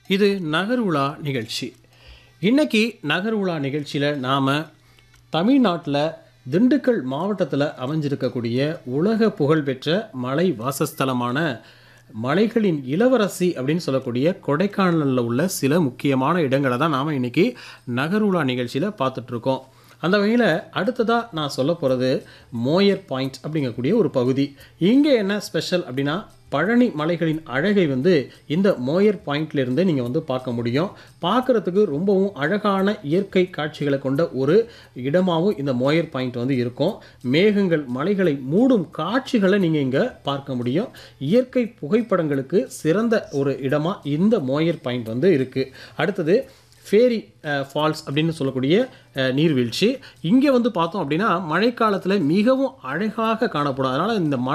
இது நகருலா நிகழ்ச்சி இன்னைக்கு நகருலா நிகழ்ச்சியில் நாம் தமிழ்நாட்டில் திண்டுக்கல் மாவட்டத்தில் அமைஞ்சிருக்கக்கூடிய உலக புகழ்பெற்ற மலை வாசஸ்தலமான மலைகளின் இளவரசி அப்படின்னு சொல்லக்கூடிய கொடைக்கானலில் உள்ள சில முக்கியமான இடங்களை தான் நாம் இன்னைக்கு நகருலா நிகழ்ச்சியில் பார்த்துட்ருக்கோம் அந்த வகையில் அடுத்ததாக நான் சொல்ல போகிறது மோயர் பாயிண்ட் அப்படிங்கக்கூடிய ஒரு பகுதி இங்கே என்ன ஸ்பெஷல் அப்படின்னா பழனி மலைகளின் அழகை வந்து இந்த மோயர் பாயிண்ட்ல இருந்து நீங்கள் வந்து பார்க்க முடியும் பார்க்குறதுக்கு ரொம்பவும் அழகான இயற்கை காட்சிகளை கொண்ட ஒரு இடமாகவும் இந்த மோயர் பாயிண்ட் வந்து இருக்கும் மேகங்கள் மலைகளை மூடும் காட்சிகளை நீங்கள் இங்கே பார்க்க முடியும் இயற்கை புகைப்படங்களுக்கு சிறந்த ஒரு இடமா இந்த மோயர் பாயிண்ட் வந்து இருக்குது அடுத்தது ஃபேரி ஃபால்ஸ் அப்படின்னு சொல்லக்கூடிய அஹ், நீர்வீழ்ச்சி இங்கே வந்து பார்த்தோம் அப்படின்னா மழைக்காலத்தில் மிகவும் அழகாக காணப்படும் அதனால் இந்த மழை